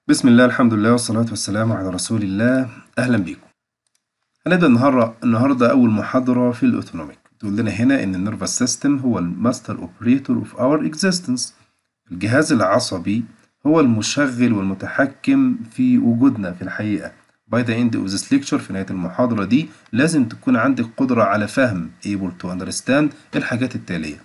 بسم الله الحمد لله والصلاة والسلام على رسول الله أهلا بيكم هنبدأ النهاردة النهاردة أول محاضرة في الأوتونوميك تقول لنا هنا إن النيرفس سيستم هو الماستر اوبريتور اوف اور اكزيستنس الجهاز العصبي هو المشغل والمتحكم في وجودنا في الحقيقة by the end of this lecture في نهاية المحاضرة دي لازم تكون عندك قدرة على فهم able to understand الحاجات التالية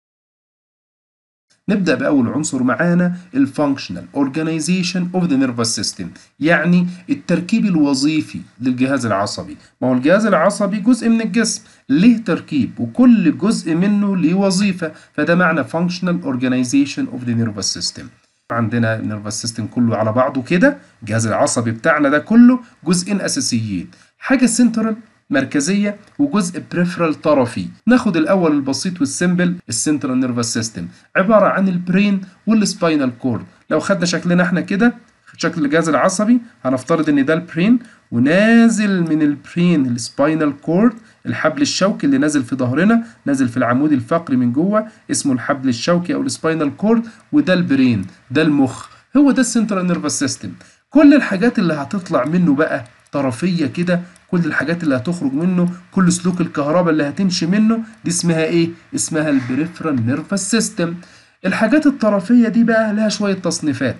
نبدأ بأول عنصر معانا الفانكشنال اورجانيزيشن اوف ذا نيرفس سيستم يعني التركيب الوظيفي للجهاز العصبي ما هو الجهاز العصبي جزء من الجسم ليه تركيب وكل جزء منه ليه وظيفة فده معنى functional organization of the nervous system عندنا النيرفس سيستم كله على بعضه كده الجهاز العصبي بتاعنا ده كله جزئين اساسيين حاجه سنترال مركزيه وجزء بريفرال طرفي ناخد الاول البسيط والسيمبل السنترال نيرفس سيستم عباره عن البرين والسباينال كورد لو خدنا شكلنا احنا كده شكل الجهاز العصبي هنفترض ان ده البرين ونازل من البرين السباينال كورد الحبل الشوكي اللي نازل في ظهرنا نازل في العمود الفقري من جوه اسمه الحبل الشوكي او السباينال كورد وده البرين ده المخ هو ده السنترال نيرفس سيستم كل الحاجات اللي هتطلع منه بقى طرفيه كده كل الحاجات اللي هتخرج منه كل سلوك الكهرباء اللي هتمشي منه دي اسمها ايه اسمها البريفرال نيرفس سيستم الحاجات الطرفيه دي بقى لها شويه تصنيفات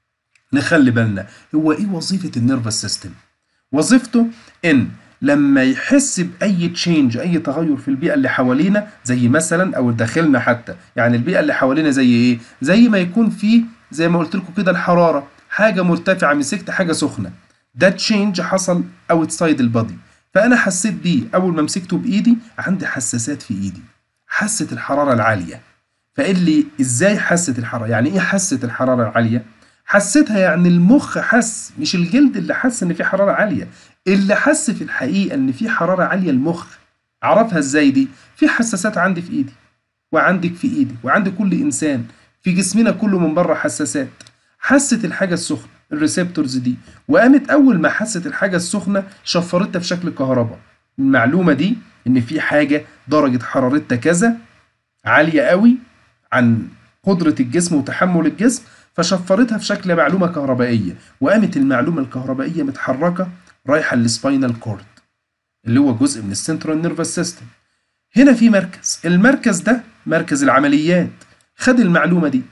نخلي بالنا هو ايه وظيفه النيرفس سيستم وظيفته ان لما يحس باي تشينج اي تغير في البيئه اللي حوالينا زي مثلا او داخلنا حتى يعني البيئه اللي حوالينا زي ايه زي ما يكون في زي ما قلت لكم كده الحراره حاجه مرتفعه مسكت حاجه سخنه ده تشينج حصل اوتسايد البادي فانا حسيت بيه اول ما مسكته بايدي عندي حساسات في ايدي حست الحراره العاليه فقال لي ازاي حست الحراره يعني ايه حست الحراره العاليه حسيتها يعني المخ حس مش الجلد اللي حس ان في حراره عاليه اللي حس في الحقيقه ان في حراره عاليه المخ عرفها ازاي دي في حساسات عندي في ايدي وعندك في ايدي وعند كل انسان في جسمنا كله من بره حساسات حست الحاجه السخنه الريسبتورز دي وقامت اول ما حست الحاجه السخنه شفرتها في شكل كهرباء المعلومه دي ان في حاجه درجه حرارتها كذا عاليه قوي عن قدره الجسم وتحمل الجسم فشفرتها في شكل معلومه كهربائيه وقامت المعلومه الكهربائيه متحركه رايحه للسباينال كورد اللي هو جزء من السنترال نيرفس سيستم هنا في مركز المركز ده مركز العمليات خد المعلومه دي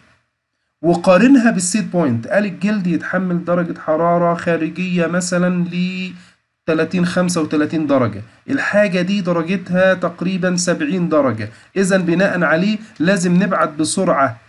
وقارنها بالسيت بوينت قال الجلد يتحمل درجه حراره خارجيه مثلا ل 30 35 درجة الحاجة دي درجتها تقريبا 70 درجة إذا بناء عليه لازم نبعت بسرعة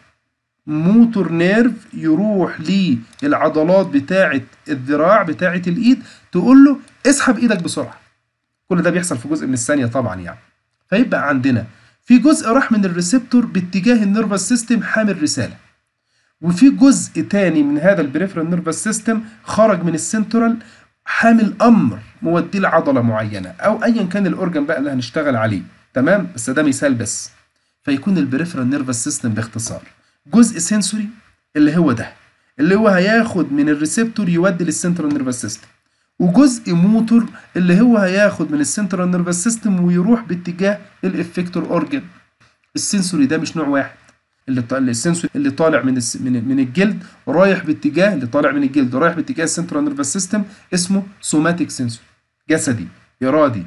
موتور نيرف يروح للعضلات بتاعة الذراع بتاعة الإيد تقول له اسحب إيدك بسرعة كل ده بيحصل في جزء من الثانية طبعا يعني فيبقى عندنا في جزء راح من الريسبتور باتجاه النيرفس سيستم حامل رسالة وفي جزء تاني من هذا البريفرال نيرفس سيستم خرج من السنترال حامل امر موديه لعضله معينه او ايا كان الاورجن بقى اللي هنشتغل عليه تمام بس ده مثال بس فيكون البريفرال نيرفس سيستم باختصار جزء سنسوري اللي هو ده اللي هو هياخد من الريسبتور يودي للسنترال نيرفس سيستم وجزء موتور اللي هو هياخد من السنترال نيرفس سيستم ويروح باتجاه الافكتور اورجن السنسوري ده مش نوع واحد اللي السنسوري اللي طالع من من من الجلد رايح باتجاه اللي طالع من الجلد رايح باتجاه السنترال نيرفس سيستم اسمه سوماتيك سنسوري جسدي ارادي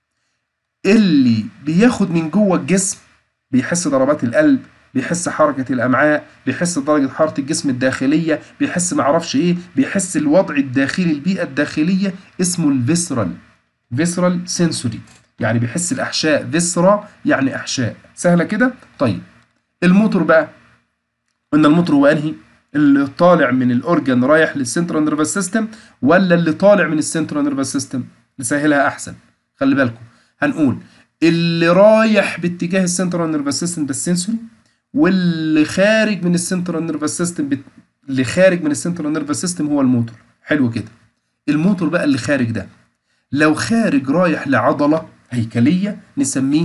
اللي بياخد من جوه الجسم بيحس ضربات القلب بيحس حركة الأمعاء بيحس درجة حرارة الجسم الداخلية بيحس معرفش إيه بيحس الوضع الداخلي البيئة الداخلية اسمه الفيسرال فيسرال سنسوري يعني بيحس الأحشاء فيسرا يعني أحشاء سهلة كده طيب الموتور بقى قلنا الموتور هو انهي اللي طالع من الاورجن رايح للسنترال نيرفس سيستم ولا اللي طالع من السنترال نيرفس سيستم نسهلها احسن خلي بالكم هنقول اللي رايح باتجاه السنترال نيرفس سيستم ده السنسوري واللي خارج من السنترال نيرفس سيستم بت... اللي خارج من السنترال نيرفس سيستم هو الموتور حلو كده الموتور بقى اللي خارج ده لو خارج رايح لعضله هيكليه نسميه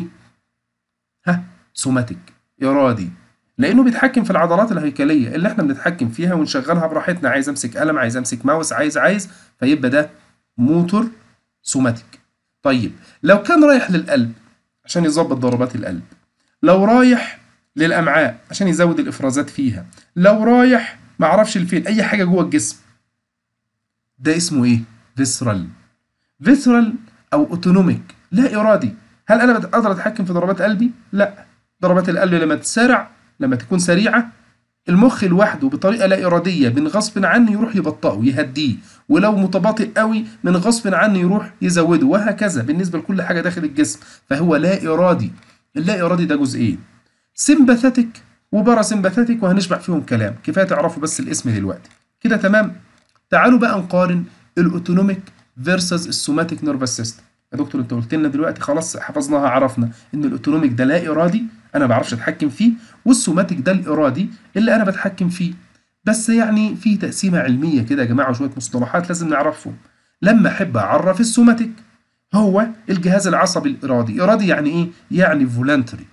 ها سوماتيك ارادي لانه بيتحكم في العضلات الهيكليه اللي احنا بنتحكم فيها ونشغلها براحتنا عايز امسك قلم عايز امسك ماوس عايز عايز فيبقى ده موتور سوماتيك طيب لو كان رايح للقلب عشان يظبط ضربات القلب لو رايح للامعاء عشان يزود الافرازات فيها لو رايح معرفش لفين اي حاجه جوه الجسم ده اسمه ايه فيسرال فيسرال او اوتونوميك لا ارادي هل انا بقدر اتحكم في ضربات قلبي لا ضربات القلب لما تسارع لما تكون سريعه المخ لوحده بطريقه لا اراديه من غصب عنه يروح يبطئه يهديه ولو متباطئ قوي من غصب عنه يروح يزوده وهكذا بالنسبه لكل حاجه داخل الجسم فهو لا ارادي اللا ارادي ده جزئين سمباثيتك وباراسمباثيتك وهنشبع فيهم كلام كفايه تعرفوا بس الاسم دلوقتي كده تمام تعالوا بقى نقارن الاوتونوميك فيرسز السوماتيك نيرفس سيستم يا دكتور انت قلت لنا دلوقتي خلاص حفظناها عرفنا ان الاوتونوميك ده لا ارادي انا ما بعرفش اتحكم فيه والسوماتيك ده الارادي اللي انا بتحكم فيه بس يعني في تقسيمه علميه كده يا جماعه وشويه مصطلحات لازم نعرفهم لما احب اعرف السوماتيك هو الجهاز العصبي الارادي ارادي يعني ايه يعني فولنتري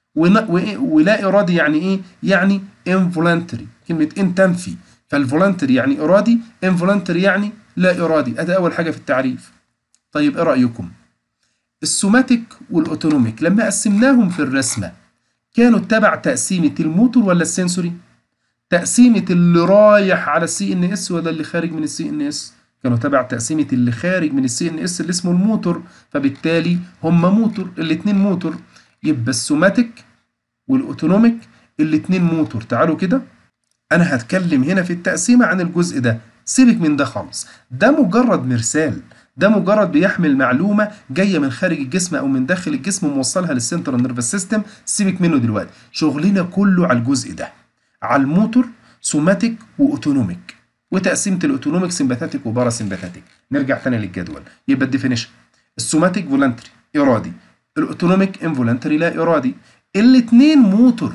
ولا ارادي يعني ايه يعني انفولنتري كلمه ان تنفي فالفولنتري يعني ارادي انفولنتري يعني لا ارادي ادي اول حاجه في التعريف طيب ايه رايكم السوماتيك والاوتونوميك لما قسمناهم في الرسمه كانوا تبع تقسيمه الموتور ولا السنسوري تقسيمه اللي رايح على السي ان اس ولا اللي خارج من السي ان اس كانوا تبع تقسيمه اللي خارج من السي ان اس اللي اسمه الموتور فبالتالي هم موتور الاثنين موتور يبقى السوماتيك والاوتونوميك الاثنين موتور تعالوا كده انا هتكلم هنا في التقسيمه عن الجزء ده سيبك من ده خالص ده مجرد مرسال ده مجرد بيحمل معلومه جايه من خارج الجسم او من داخل الجسم وموصلها للسنترال نيرفس سيستم سيبك منه دلوقتي شغلنا كله على الجزء ده على الموتور سوماتيك واوتونوميك وتقسيمه الاوتونوميك سمباثيتك وباراسمباثيتك نرجع تاني للجدول يبقى الديفينيشن السوماتيك فولنتري ارادي الاوتونوميك انفولنتري لا ارادي الاثنين موتور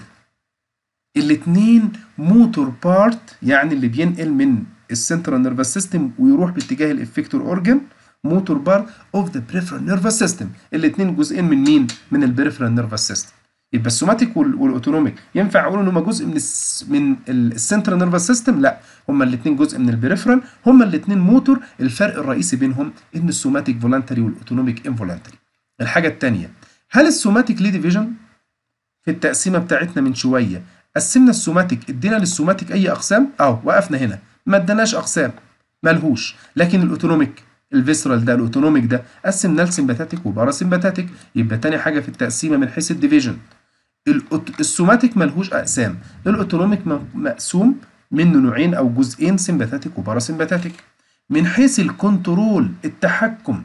الاثنين موتور بارت يعني اللي بينقل من السنترال نيرفس سيستم ويروح باتجاه الافكتور اورجن موتور بارت اوف ذا بريفرال نيرفس سيستم الاثنين جزئين من مين من البريفرال نيرفس سيستم يبقى السوماتيك والاوتونوميك ينفع اقول ان هم جزء من الس من السنترال نيرفس سيستم لا هم الاثنين جزء من البريفرال هم الاثنين موتور الفرق الرئيسي بينهم ان السوماتيك فولنتري والاوتونوميك انفولنتري الحاجه الثانيه هل السوماتيك ليه ديفيجن في التقسيمه بتاعتنا من شويه قسمنا السوماتيك ادينا للسوماتيك اي اقسام اه وقفنا هنا ما اداناش اقسام ملهوش لكن الاوتونوميك الفيسرال ده الاوتونوميك ده قسمناه لسمباتيك وباراسمباتيك يبقى تاني حاجه في التقسيمه من حيث الديفيجن السوماتيك ملهوش اقسام الاوتونوميك مقسوم منه نوعين او جزئين سمباتيك وباراسمباتيك من حيث الكنترول التحكم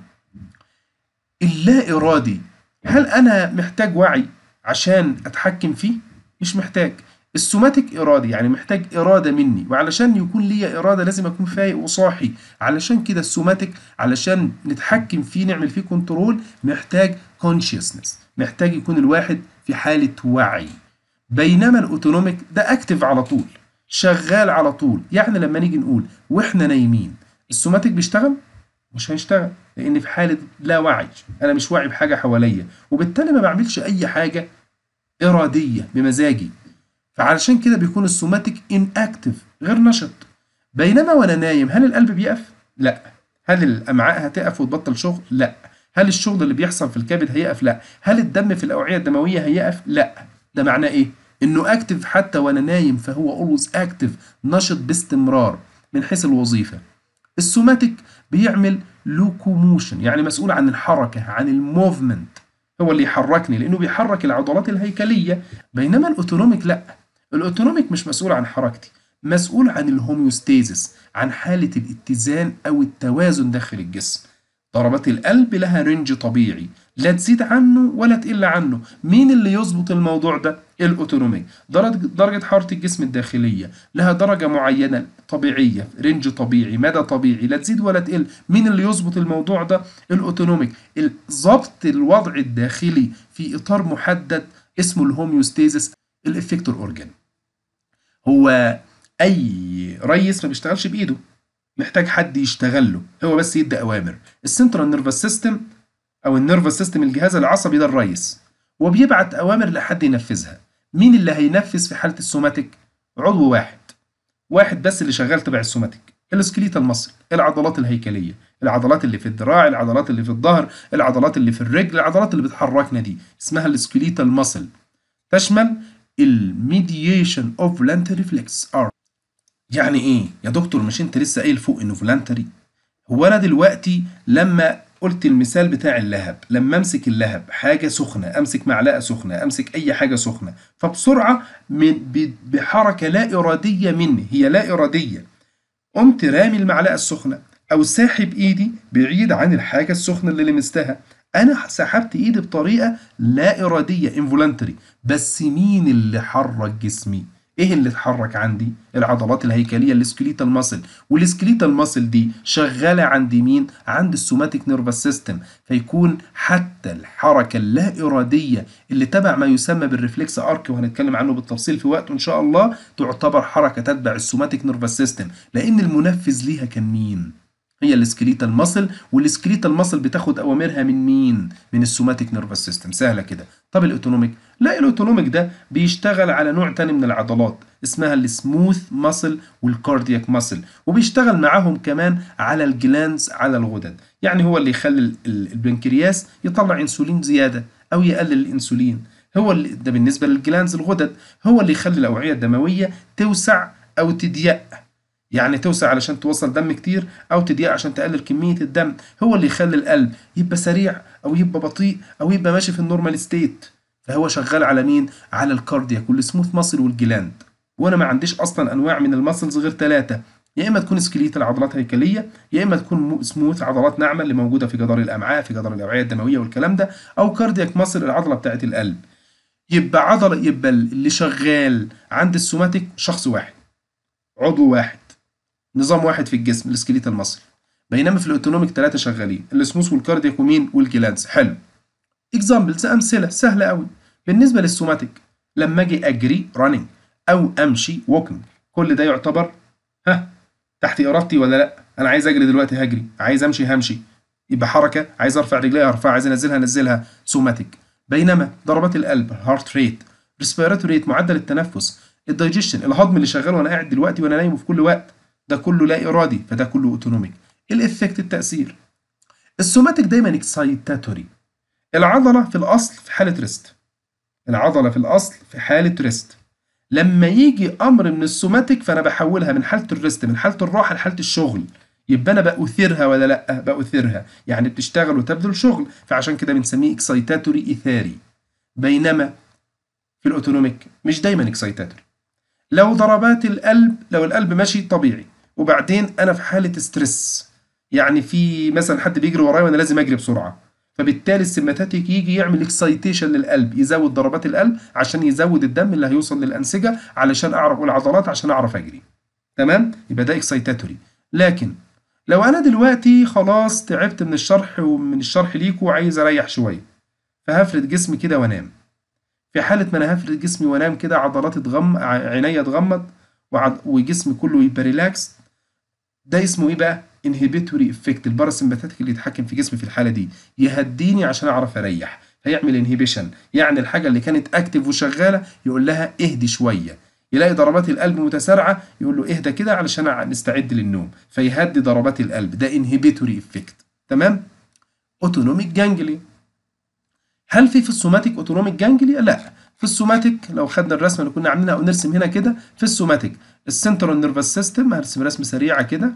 اللا ارادي هل انا محتاج وعي عشان اتحكم فيه مش محتاج السوماتيك ارادي يعني محتاج اراده مني وعلشان يكون ليا اراده لازم اكون فايق وصاحي علشان كده السوماتيك علشان نتحكم فيه نعمل فيه كنترول محتاج كونشيسنس محتاج يكون الواحد في حاله وعي بينما الاوتونوميك ده اكتف على طول شغال على طول يعني لما نيجي نقول واحنا نايمين السوماتيك بيشتغل مش هيشتغل لان في حاله لا وعي انا مش واعي بحاجه حواليا وبالتالي ما بعملش اي حاجه اراديه بمزاجي فعلشان كده بيكون السوماتيك ان اكتف غير نشط بينما وانا نايم هل القلب بيقف لا هل الامعاء هتقف وتبطل شغل لا هل الشغل اللي بيحصل في الكبد هيقف لا هل الدم في الاوعيه الدمويه هيقف لا ده معناه ايه انه اكتف حتى وانا نايم فهو اولويز اكتف نشط باستمرار من حيث الوظيفه السوماتيك بيعمل لوكوموشن يعني مسؤول عن الحركه عن الموفمنت هو اللي يحركني لانه بيحرك العضلات الهيكليه بينما الاوتونوميك لا الاوتونوميك مش مسؤول عن حركتي مسؤول عن الهوميوستيزس عن حاله الاتزان او التوازن داخل الجسم ضربات القلب لها رينج طبيعي لا تزيد عنه ولا تقل عنه مين اللي يظبط الموضوع ده الاوتونوميك درجة, درجة حرارة الجسم الداخلية لها درجة معينة طبيعية رينج طبيعي مدى طبيعي لا تزيد ولا تقل مين اللي يظبط الموضوع ده الاوتونوميك ضبط الوضع الداخلي في اطار محدد اسمه الهوميوستيزس الافكتور اورجان هو اي ريس ما بيشتغلش بايده محتاج حد يشتغل له هو بس يدي اوامر السنترال نيرفس سيستم او النيرفس سيستم الجهاز العصبي ده الريس وبيبعت اوامر لحد ينفذها مين اللي هينفذ في حاله السوماتيك عضو واحد واحد بس اللي شغال تبع السوماتيك السكليت المصري العضلات الهيكليه العضلات اللي في الذراع العضلات اللي في الظهر العضلات اللي في الرجل العضلات اللي بتحركنا دي اسمها السكليت المصل تشمل الميديشن اوف فولنتري ريفلكس ار يعني ايه يا دكتور مش انت لسه قايل فوق انه فولنتري هو انا دلوقتي لما قلت المثال بتاع اللهب لما امسك اللهب حاجه سخنه امسك معلقه سخنه امسك اي حاجه سخنه فبسرعه من ب- بحركه لا اراديه مني هي لا اراديه قمت رامي المعلقه السخنه او ساحب ايدي بعيد عن الحاجه السخنه اللي لمستها انا سحبت ايدي بطريقه لا اراديه involuntary بس مين اللي حرك جسمي ايه اللي اتحرك عندي العضلات الهيكليه السكليتال ماسل والسكليتال ماسل دي شغاله عند مين عند السوماتيك نيرفس سيستم فيكون حتى الحركه اللا اراديه اللي تبع ما يسمى بالريفلكس ارك وهنتكلم عنه بالتفصيل في وقته ان شاء الله تعتبر حركه تتبع السوماتيك نيرفس سيستم لان المنفذ ليها كان مين هي السكليتال ماسل والسكليتال ماسل بتاخد اوامرها من مين من السوماتيك نيرفس سيستم سهله كده طب الاوتونوميك لا الاوتونوميك ده بيشتغل على نوع تاني من العضلات اسمها السموث ماسل والكاردياك ماسل وبيشتغل معاهم كمان على الجلانز على الغدد يعني هو اللي يخلي ال- ال- البنكرياس يطلع انسولين زياده او يقلل الانسولين هو اللي ده بالنسبه للجلانز الغدد هو اللي يخلي الاوعيه الدمويه توسع او تضيق يعني توسع علشان توصل دم كتير او تضيق عشان تقلل كميه الدم هو اللي يخلي القلب يبقى سريع او يبقى بطيء او يبقى ماشي في النورمال ستيت فهو شغال على مين على الكاردياك والسموث ماسل والجلاند وانا ما عنديش اصلا انواع من الماسلز غير ثلاثه يا اما تكون سكليت العضلات هيكليه يا اما تكون مو- سموث عضلات ناعمه اللي موجوده في جدار الامعاء في جدار الاوعيه الدمويه والكلام ده او كاردياك ماسل العضله بتاعت القلب يبقى عضله يبقى اللي شغال عند السوماتيك شخص واحد عضو واحد نظام واحد في الجسم السكليتال ماسل بينما في الاوتونوميك ثلاثه شغالين السموث والكاردياك ومين والجلانز حلو اكزامبلز امثله سهله قوي بالنسبه للسوماتيك لما اجي اجري رانينج او امشي ووكينج كل ده يعتبر ها تحت ارادتي ولا لا انا عايز اجري دلوقتي هجري عايز امشي همشي يبقى حركه عايز ارفع رجلي ارفع عايز انزلها انزلها سوماتيك بينما ضربات القلب الهارت ريت ريسبيراتوري ريت معدل التنفس الدايجيشن الهضم اللي شغال وانا قاعد دلوقتي وانا نايم في كل وقت ده كله لا ارادي فده كله اوتونوميك الافكت التاثير السوماتيك دايما اكسايتاتوري العضله في الاصل في حاله ريست العضله في الاصل في حاله ريست لما يجي امر من السوماتيك فانا بحولها من حاله الريست من حاله الراحه لحاله الشغل يبقى انا باثيرها ولا لا باثيرها يعني بتشتغل وتبذل شغل فعشان كده بنسميه اكسايتاتوري ايثاري بينما في الاوتونوميك مش دايما اكسايتاتوري لو ضربات القلب لو القلب ماشي طبيعي وبعدين انا في حاله ستريس يعني في مثلا حد بيجري ورايا وانا لازم اجري بسرعه فبالتالي السيماتيك يجي يعمل اكسايتيشن للقلب يزود ضربات القلب عشان يزود الدم اللي هيوصل للانسجه علشان اعرف العضلات عشان اعرف اجري تمام يبقى ده اكسايتاتوري لكن لو انا دلوقتي خلاص تعبت من الشرح ومن الشرح ليكوا وعايز اريح شويه فهفرد جسمي كده وانام في حالة ما انا هفرد جسمي وانام كده عضلاتي تغم عينيا تغمض وعض... وجسمي كله يبقى ريلاكس ده اسمه ايه بقى؟ انهبيتوري افكت الباراسمباتيك اللي يتحكم في جسمي في الحالة دي يهديني عشان اعرف اريح فيعمل انهبيشن يعني الحاجة اللي كانت اكتف وشغالة يقول لها اهدي شوية يلاقي ضربات القلب متسارعة يقول له اهدى كده علشان نستعد للنوم فيهدي ضربات القلب ده انهبيتوري افكت تمام؟ اوتونوميك جانجلي هل في في السوماتيك اوتونوميك جانجليا؟ لا في السوماتيك لو خدنا الرسمه اللي كنا عاملينها او نرسم هنا كده في السوماتيك السنترال نيرفس سيستم هرسم رسمه سريعه كده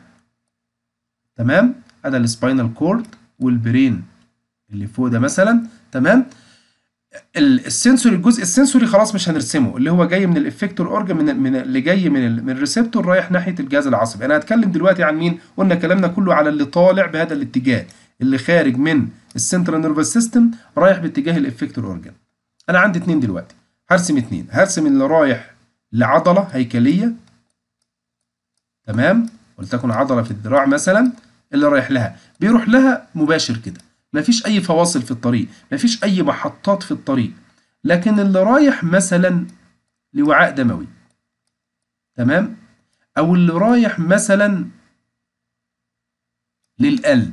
تمام ادي السباينال كورد والبرين اللي فوق ده مثلا تمام السنسوري الجزء السنسوري خلاص مش هنرسمه اللي هو جاي من الافكتور اورجن من من اللي جاي من ال من الريسبتور رايح ناحيه الجهاز العصبي انا هتكلم دلوقتي عن مين قلنا كلامنا كله على اللي طالع بهذا الاتجاه اللي خارج من السنترال نيرفس سيستم رايح باتجاه الافكتور اورجن انا عندي اتنين دلوقتي هرسم اتنين هرسم اللي رايح لعضله هيكليه تمام ولتكن عضله في الذراع مثلا اللي رايح لها بيروح لها مباشر كده مفيش اي فواصل في الطريق مفيش اي محطات في الطريق لكن اللي رايح مثلا لوعاء دموي تمام او اللي رايح مثلا للقلب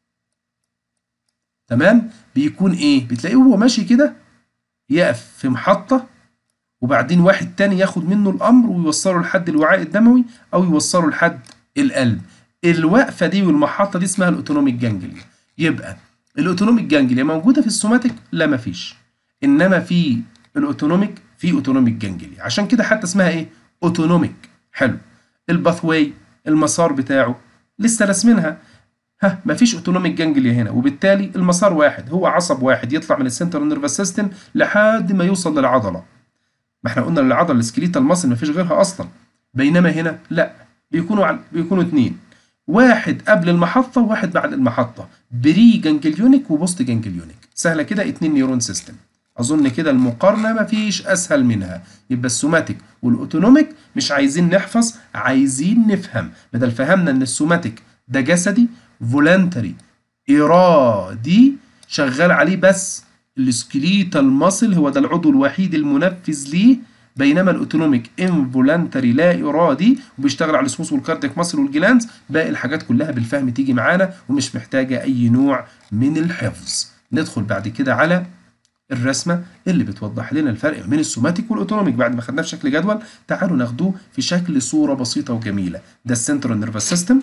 تمام بيكون ايه بتلاقيه هو ماشي كده يقف في محطة وبعدين واحد تاني ياخد منه الامر ويوصله لحد الوعاء الدموي او يوصله لحد القلب الوقفة دي والمحطة دي اسمها الاوتونوميك جانجليا يبقى الاوتونوميك جانجليا موجودة في السوماتيك لا مفيش انما في الاوتونوميك في اوتونوميك جانجليا عشان كده حتى اسمها ايه اوتونوميك حلو الباثواي المسار بتاعه لسه راسمينها ها مفيش اوتونوميك جانجليا هنا وبالتالي المسار واحد هو عصب واحد يطلع من السنترال نيرفس سيستم لحد ما يوصل للعضله ما احنا قلنا العضله السكليتال ماسل مفيش غيرها اصلا بينما هنا لا بيكونوا عن... بيكونوا اتنين واحد قبل المحطه وواحد بعد المحطه بري جانجليونيك وبوست جانجليونيك سهله كده اتنين نيورون سيستم اظن كده المقارنه مفيش اسهل منها يبقى السوماتيك والاوتونوميك مش عايزين نحفظ عايزين نفهم بدل فهمنا ان السوماتيك ده جسدي فولنتري ارادي شغال عليه بس السكليتال ماسل هو ده العضو الوحيد المنفذ ليه بينما الاوتونوميك انفولنتري لا ارادي وبيشتغل على السموث والكاردياك ماسل والجلانز باقي الحاجات كلها بالفهم تيجي معانا ومش محتاجه اي نوع من الحفظ ندخل بعد كده على الرسمه اللي بتوضح لنا الفرق بين السوماتيك والاوتونوميك بعد ما خدناه في شكل جدول تعالوا ناخدوه في شكل صوره بسيطه وجميله ده السنترال نيرفس سيستم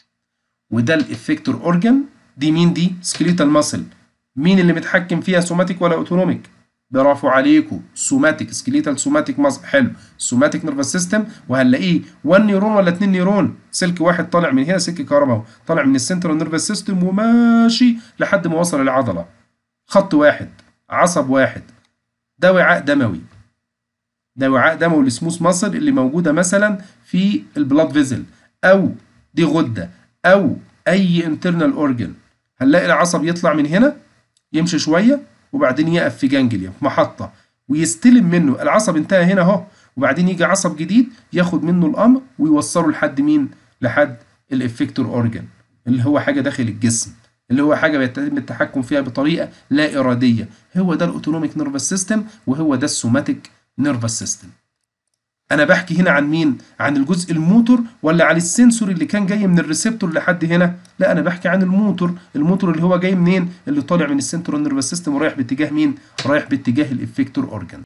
وده الافكتور اورجان دي مين دي سكليتال ماسل مين اللي متحكم فيها سوماتيك ولا اوتونوميك برافو عليكم سوماتيك سكليتال سوماتيك ماسل حلو سوماتيك نيرفس سيستم وهنلاقيه 1 نيرون ولا 2 نيرون سلك واحد طالع من هنا سلك كهرباء اهو طالع من السنترال نيرفس سيستم وماشي لحد ما وصل للعضله خط واحد عصب واحد ده وعاء دموي ده وعاء دموي السموث ماسل اللي موجوده مثلا في البلاد فيزل او دي غده او اي انترنال اورجن هنلاقي العصب يطلع من هنا يمشي شويه وبعدين يقف في جانجليا في محطه ويستلم منه العصب انتهى هنا اهو وبعدين يجي عصب جديد ياخد منه الامر ويوصله لحد مين لحد الافكتور اورجن اللي هو حاجه داخل الجسم اللي هو حاجه بيتم التحكم فيها بطريقه لا اراديه هو ده الاوتونوميك نيرفس سيستم وهو ده السوماتيك نيرفس سيستم انا بحكي هنا عن مين عن الجزء الموتور ولا عن السنسور اللي كان جاي من الريسبتور لحد هنا لا انا بحكي عن الموتور الموتور اللي هو جاي منين اللي طالع من السنترال نيرفس سيستم ورايح باتجاه مين رايح باتجاه الافكتور اورجان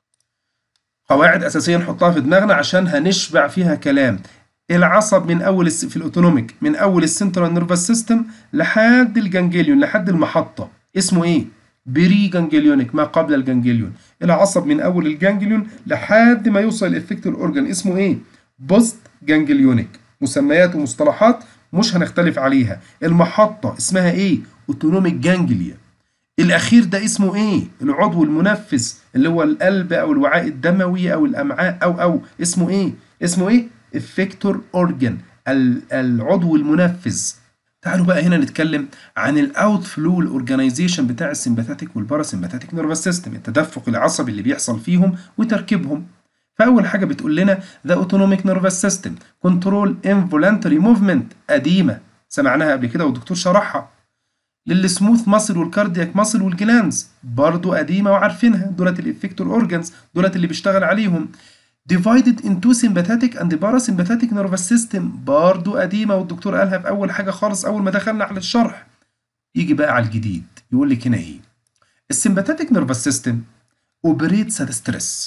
قواعد اساسيه نحطها في دماغنا عشان هنشبع فيها كلام العصب من اول الس... في الاوتونوميك من اول السنترال نيرفس سيستم لحد الجانجليون لحد المحطه اسمه ايه بري جانجليونيك ما قبل الجانجليون العصب من اول الجانجليون لحد ما يوصل الافكتور اورجان اسمه ايه بوست جانجليونيك مسميات ومصطلحات مش هنختلف عليها المحطه اسمها ايه اوتونوميك جانجليا الاخير ده اسمه ايه العضو المنفذ اللي هو القلب او الوعاء الدموي او الامعاء او او اسمه ايه اسمه ايه افكتور اورجان العضو المنفذ تعالوا بقى هنا نتكلم عن الاوت فلو الاورجانيزيشن بتاع السمباثيك والباراسمباثيك نيرفس سيستم التدفق العصبي اللي بيحصل فيهم وتركيبهم فاول حاجه بتقول لنا ذا اوتونوميك نيرفس سيستم كنترول انفولانتري موفمنت قديمه سمعناها قبل كده والدكتور شرحها للسموث ماسل والكاردياك ماسل والجلانز برضو قديمه وعارفينها دولت الافكتور اورجانز دولت اللي بيشتغل عليهم divided into sympathetic and parasympathetic nervous system برضو قديمة والدكتور قالها في أول حاجة خالص أول ما دخلنا على الشرح يجي بقى على الجديد يقول لك هنا إيه السمباثيك نيرفس سيستم operates at stress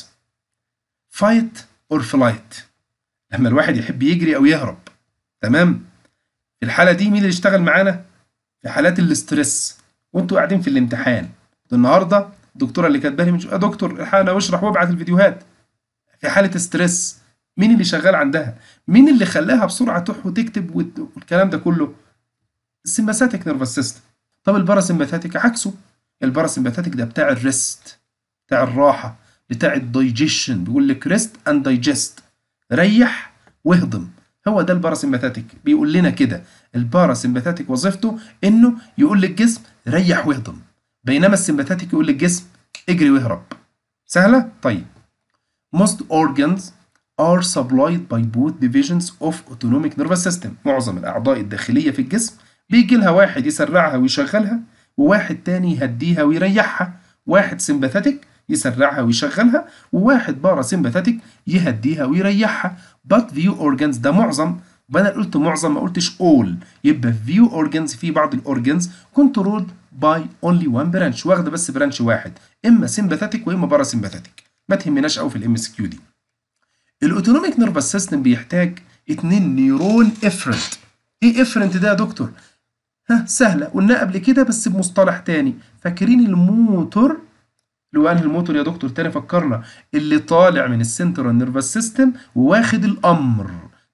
fight or flight لما الواحد يحب يجري أو يهرب تمام في الحالة دي مين اللي اشتغل معانا في حالات الاسترس وانتوا قاعدين في الامتحان النهارده الدكتوره اللي كاتبه لي من يا دكتور الحقنا واشرح وابعت الفيديوهات في حالة ستريس مين اللي شغال عندها مين اللي خلاها بسرعة تروح وتكتب والكلام ده كله السمباثيك نيرفس سيستم طب الباراسمباثيك عكسه الباراسمباثيك ده بتاع الريست بتاع الراحة بتاع الدايجيشن بيقول لك ريست اند دايجست ريح واهضم هو ده الباراسمباثيك بيقول لنا كده الباراسمباثيك وظيفته انه يقول للجسم ريح واهضم بينما السمباثيك يقول للجسم اجري واهرب سهلة طيب most organs are supplied by both divisions of autonomic nervous system معظم الأعضاء الداخلية في الجسم بيجي لها واحد يسرعها ويشغلها وواحد تاني يهديها ويريحها واحد سمباثيك يسرعها ويشغلها وواحد بارا سمباثيك يهديها ويريحها but few organs ده معظم وانا قلت معظم ما قلتش all يبقى few organs في بعض الاورجنز controlled by only one branch واخده بس برانش واحد اما سمباثيك واما بارا سمباثيك ما تهمناش قوي في الام اس كيو دي الاوتونوميك نيرفس سيستم بيحتاج اتنين نيرون افرنت ايه افرنت ده يا دكتور ها سهله قلناها قبل كده بس بمصطلح تاني فاكرين الموتور اللي هو انهي الموتور يا دكتور تاني فكرنا اللي طالع من السنترال نيرفس سيستم وواخد الامر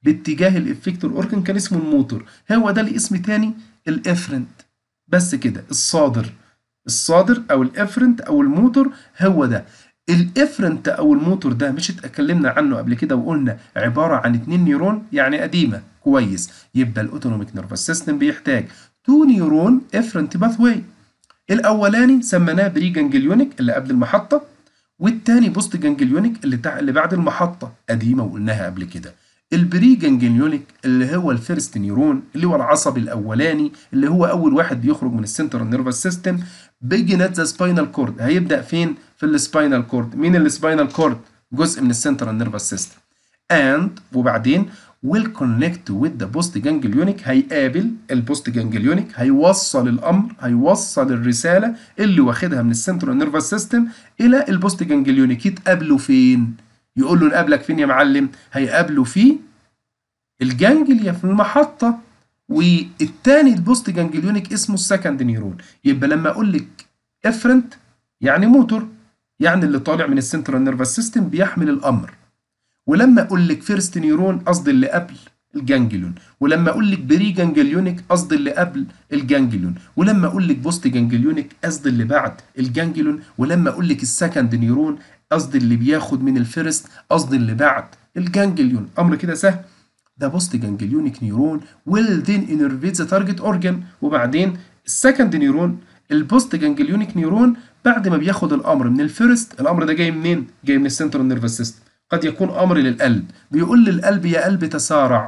باتجاه الافكتور اورجن كان اسمه الموتور هو ده الاسم تاني الافرنت بس كده الصادر الصادر او الافرنت او الموتور هو ده الافرنت او الموتور ده مش اتكلمنا عنه قبل كده وقلنا عباره عن اتنين نيرون يعني قديمه كويس يبقى الاوتونوميك نيرفس سيستم بيحتاج تو نيرون افرنت باث واي الاولاني سميناه بري جانجليونيك اللي قبل المحطه والتاني بوست جانجليونيك اللي تع... اللي بعد المحطه قديمه وقلناها قبل كده البري جانجليونيك اللي هو الفيرست نيرون اللي هو العصب الاولاني اللي هو اول واحد بيخرج من السنترال نيرفس سيستم بيجي نات ذا سباينال كورد هيبدا فين في السباينال كورد مين السباينال كورد جزء من السنترال نيرفس سيستم اند وبعدين will connect with the post ganglionic هيقابل البوست جانجليونيك هيوصل الامر هيوصل الرساله اللي واخدها من السنترال نيرفس سيستم الى البوست جانجليونيك يتقابلوا فين يقول له نقابلك فين يا معلم هيقابلوا في الجانجليا في المحطه والتاني البوست جانجليونيك اسمه السكند نيرون يبقى لما اقول لك افرنت يعني موتور يعني اللي طالع من السنترال نيرفس سيستم بيحمل الامر ولما اقول لك فيرست نيرون قصدي اللي قبل الجانجليون ولما اقول لك بري جانجليونيك قصدي اللي قبل الجانجليون ولما اقول لك بوست جانجليونيك قصدي اللي بعد الجانجليون ولما اقول لك السكند نيرون قصدي اللي بياخد من الفيرست قصدي اللي بعد الجانجليون امر كده سهل ده بوست جانجليونيك نيرون ويل ذين انرفيت ذا تارجت اورجان وبعدين السكند نيرون البوست جانجليونيك نيرون بعد ما بياخد الامر من الفيرست الامر ده جاي منين جاي من السنترال نيرفس سيستم قد يكون امر للقلب بيقول للقلب يا قلب تسارع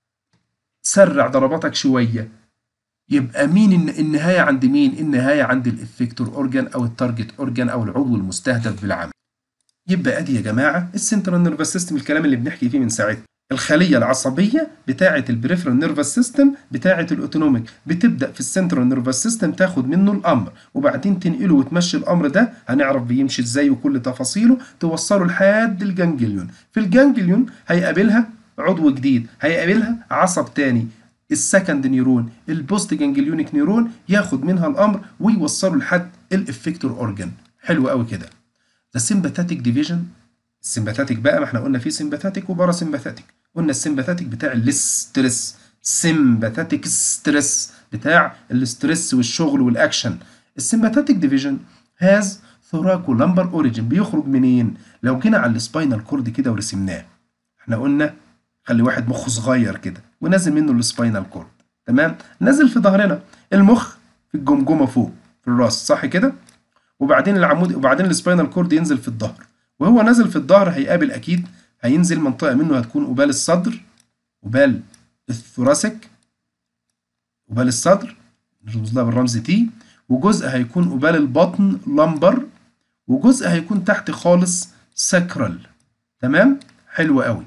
سرع ضرباتك شويه يبقى مين النهايه عند مين النهايه عند الافكتور اورجان او التارجت اورجان او العضو المستهدف بالعمل يبقى ادي يا جماعه السنترال نيرفس سيستم الكلام اللي بنحكي فيه من ساعتها الخليه العصبيه بتاعه البريفرال نيرفس سيستم بتاعه الاوتونوميك بتبدا في السنترال نيرفس سيستم تاخد منه الامر وبعدين تنقله وتمشي الامر ده هنعرف بيمشي ازاي وكل تفاصيله توصله لحد الجانجليون في الجانجليون هيقابلها عضو جديد هيقابلها عصب تاني السكند نيرون البوست جانجليونيك نيرون ياخد منها الامر ويوصله لحد الافكتور اورجان حلو قوي كده ده سيمباثيك ديفيجن السيمباثيك بقى ما احنا قلنا في سيمباثيك وبارا سيمباثيك قلنا السيمباثيك بتاع الاسترس سيمباثيك ستريس بتاع الاسترس والشغل والاكشن السيمباثيك ديفيجن هاز ثوراكو لمبر اوريجين بيخرج منين لو جينا على السباينال كورد كده ورسمناه احنا قلنا خلي واحد مخه صغير كده ونازل منه السباينال كورد تمام نازل في ظهرنا المخ في الجمجمه فوق في الراس صح كده وبعدين العمود وبعدين السباينال كورد ينزل في الظهر وهو نازل في الظهر هيقابل اكيد هينزل منطقه منه هتكون قبال الصدر قبال الثوراسيك قبال الصدر نرمز لها بالرمز تي وجزء هيكون قبال البطن لمبر وجزء هيكون تحت خالص ساكرال تمام حلو قوي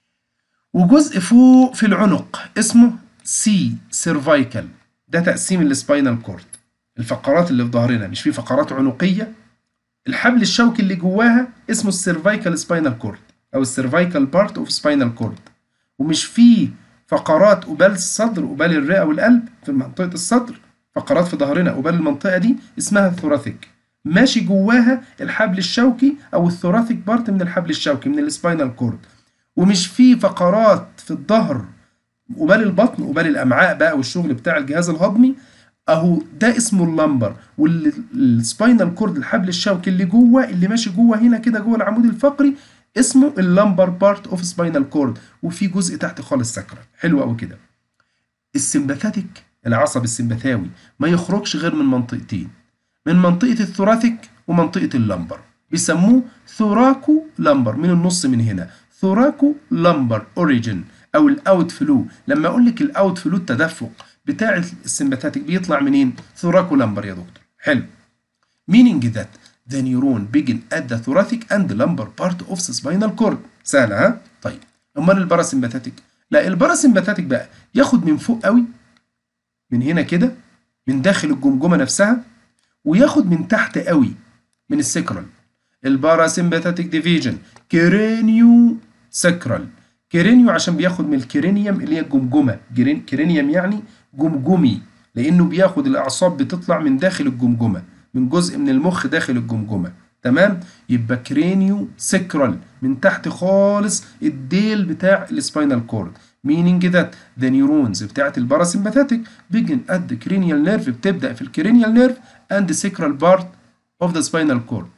وجزء فوق في العنق اسمه سي سيرفايكال ده تقسيم السباينال كورد الفقرات اللي في ظهرنا مش في فقرات عنقيه الحبل الشوكي اللي جواها اسمه السيرفايكال سباينال كورد او السيرفايكال بارت اوف سباينال كورد ومش في فقرات قبال الصدر قبال الرئه والقلب في منطقه الصدر فقرات في ظهرنا قبال المنطقه دي اسمها الثوراثيك ماشي جواها الحبل الشوكي او الثوراثيك بارت من الحبل الشوكي من السباينال كورد ومش في فقرات في الظهر قبال البطن قبال الامعاء بقى والشغل بتاع الجهاز الهضمي اهو ده اسمه اللمبر والسباينال كورد الحبل الشوكي اللي جوه اللي ماشي جوه هنا كده جوه العمود الفقري اسمه اللمبر بارت اوف سباينال كورد وفي جزء تحت خالص ساكرال حلو قوي كده السمباثيك العصب السمبثاوي ما يخرجش غير من منطقتين من منطقة الثوراثيك ومنطقة اللمبر بيسموه ثوراكو لمبر من النص من هنا ثوراكو لمبر اوريجين او الاوت فلو لما اقول لك الاوت فلو التدفق بتاع السمباثيك بيطلع منين ثوراكو لمبر يا دكتور حلو meaning that the neuron begin at the thoracic and lumbar part of the spinal cord سهلة ها طيب امال الباراسمباثيك لا الباراسمباثيك بقى ياخد من فوق قوي من هنا كده من داخل الجمجمة نفسها وياخد من تحت قوي من السكرال الباراسمباثيك ديفيجن كرينيو سكرال كرينيو عشان بياخد من الكرينيوم اللي هي الجمجمة كرينيوم يعني جمجمي لانه بياخد الاعصاب بتطلع من داخل الجمجمه من جزء من المخ داخل الجمجمه تمام يبقى كرينيو سكرال من تحت خالص الديل بتاع السباينال كورد meaning that the neurons بتاعت الباراسمباثيك begin at the cranial nerve بتبدأ في الكرينيال نيرف and the sacral part of the spinal cord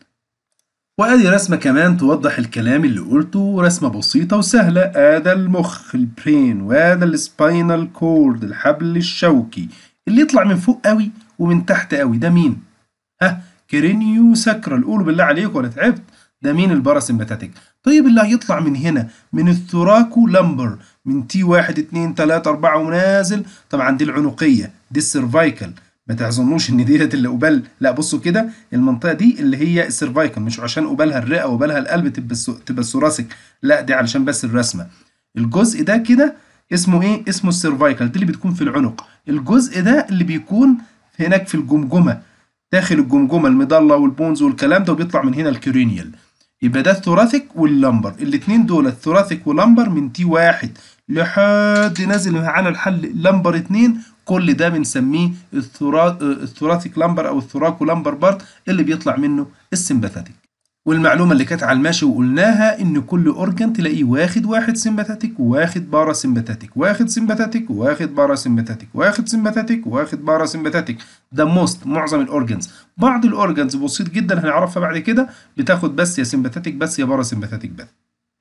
وادي رسمة كمان توضح الكلام اللي قلته رسمة بسيطة وسهلة ادي المخ البرين وادي السباينال كورد الحبل الشوكي اللي يطلع من فوق قوي ومن تحت قوي ده مين؟ ها كرينيو ساكرال قولوا بالله عليك ولا تعبت ده مين الباراسمباتيك طيب اللي هيطلع من هنا من الثوراكو لمبر من تي واحد اتنين تلاتة أربعة ونازل طبعا دي العنقية دي السيرفايكال ما تظنوش ان ديت اللي قبال لا بصوا كده المنطقه دي اللي هي السيرفايكال مش عشان قبالها الرئه وقبالها القلب تبقى تبقى الثوراسيك لا دي علشان بس الرسمه الجزء ده كده اسمه ايه اسمه السيرفايكال دي اللي بتكون في العنق الجزء ده اللي بيكون هناك في الجمجمه داخل الجمجمه المضله والبونز والكلام ده وبيطلع من هنا الكرينيال يبقى ده الثوراثيك واللمبر الاثنين دول الثوراثيك واللمبر من تي واحد لحد نازل معانا الحل لمبر اتنين كل ده بنسميه الثوراثيك لمبر او الثوراكو لمبر بارت اللي بيطلع منه السمباثيك والمعلومه اللي كانت على الماشي وقلناها ان كل اورجن تلاقيه واخد واحد سمباثيك وواخد بارا سمباثيك واخد سمباثيك وواخد بارا سمباثيك واخد سمباثيك وواخد بارا سمباثيك ده موست معظم الاورجنز بعض الاورجنز بسيط جدا هنعرفها بعد كده بتاخد بس يا سمباثيك بس يا بارا سمباثيك بس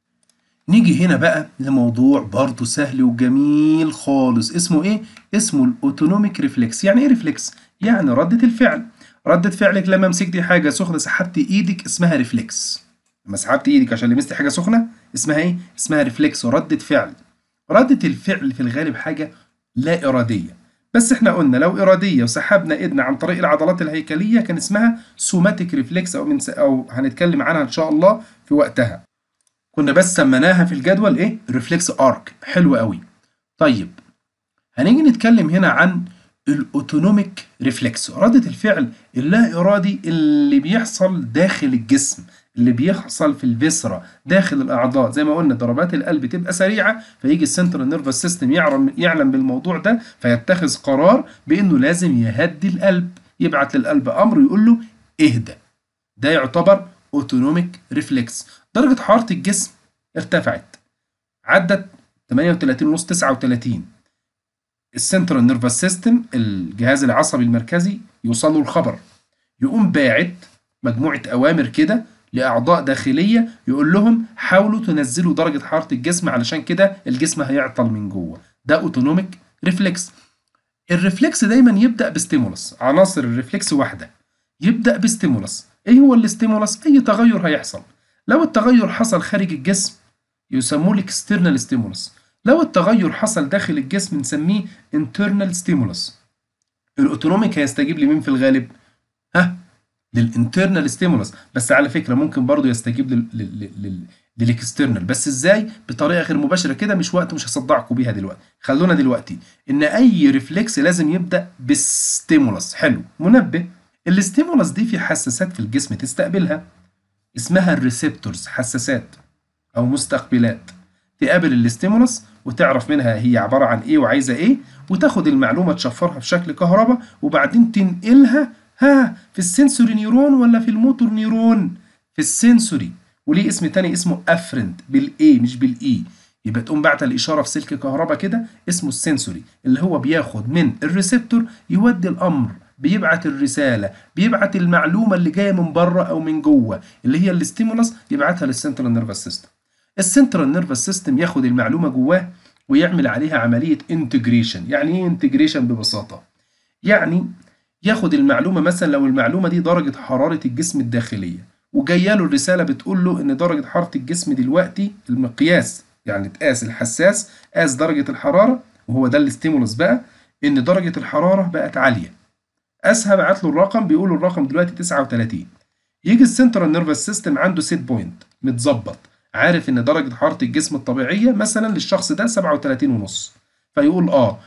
نيجي هنا بقى لموضوع برضه سهل وجميل خالص اسمه ايه اسمه الاوتونوميك ريفلكس يعني ايه ريفلكس يعني ردة الفعل ردة فعلك لما مسكتي حاجة سخنة سحبتي ايدك اسمها ريفلكس لما سحبتي ايدك عشان لمستي حاجة سخنة اسمها ايه اسمها ريفلكس وردة فعل ردة الفعل في الغالب حاجة لا إرادية بس احنا قلنا لو إرادية وسحبنا ايدنا عن طريق العضلات الهيكلية كان اسمها سوماتيك ريفلكس او من او هنتكلم عنها ان شاء الله في وقتها كنا بس سميناها في الجدول ايه ريفلكس ارك حلو قوي طيب هنيجي نتكلم هنا عن الاوتونوميك ريفلكس ردة الفعل اللا ارادي اللي بيحصل داخل الجسم اللي بيحصل في الفيسرا داخل الاعضاء زي ما قلنا ضربات القلب تبقى سريعه فيجي السنترال نيرفس سيستم يعلم يعلم بالموضوع ده فيتخذ قرار بانه لازم يهدي القلب يبعت للقلب امر يقول له اهدى ده يعتبر اوتونوميك ريفلكس درجة حرارة الجسم ارتفعت عدت 38 ونص 39 السنترال نيرفس سيستم الجهاز العصبي المركزي يوصل له الخبر يقوم باعت مجموعة أوامر كده لأعضاء داخلية يقول لهم حاولوا تنزلوا درجة حرارة الجسم علشان كده الجسم هيعطل من جوه ده اوتونوميك ريفلكس الريفلكس دايما يبدأ بستيمولس عناصر الريفلكس واحدة يبدأ بستيمولس ايه هو الاستيمولس اي تغير هيحصل لو التغير حصل خارج الجسم يسموه الاكسترنال ستيمولس لو التغير حصل داخل الجسم نسميه internal stimulus الاوتونوميك هيستجيب لمين في الغالب ها للانترنال ستيمولس بس على فكره ممكن برضه يستجيب لل... لل... لل... للاكسترنال بس ازاي بطريقه غير مباشره كده مش وقت مش هصدعكم بيها دلوقتي خلونا دلوقتي ان اي ريفلكس لازم يبدا بالستيمولس حلو منبه الاستيمولس دي في حساسات في الجسم تستقبلها اسمها الريسبتورز حساسات او مستقبلات تقابل الاستيمولس وتعرف منها هي عباره عن ايه وعايزه ايه وتاخد المعلومه تشفرها في شكل كهرباء وبعدين تنقلها ها في السنسوري نيرون ولا في الموتور نيرون في السنسوري وليه اسم تاني اسمه افرنت بالاي مش بالاي يبقى تقوم بعت الاشاره في سلك كهرباء كده اسمه السنسوري اللي هو بياخد من الريسبتور يودي الامر بيبعت الرسالة بيبعت المعلومة اللي جاية من بره أو من جوه اللي هي الاستيمولس يبعتها للسنترال نيرفس سيستم السنترال نيرفس سيستم ياخد المعلومة جواه ويعمل عليها عملية انتجريشن يعني ايه انتجريشن ببساطة يعني ياخد المعلومة مثلا لو المعلومة دي درجة حرارة الجسم الداخلية وجايه له الرسالة بتقول له إن درجة حرارة الجسم دلوقتي المقياس يعني تقاس الحساس قاس درجة الحرارة وهو ده الاستيمولس بقى إن درجة الحرارة بقت عالية اسها بعت له الرقم بيقول له الرقم دلوقتي 39 يجي السنترال نيرفس سيستم عنده سيت بوينت متظبط عارف ان درجه حراره الجسم الطبيعيه مثلا للشخص ده 37 ونص فيقول اه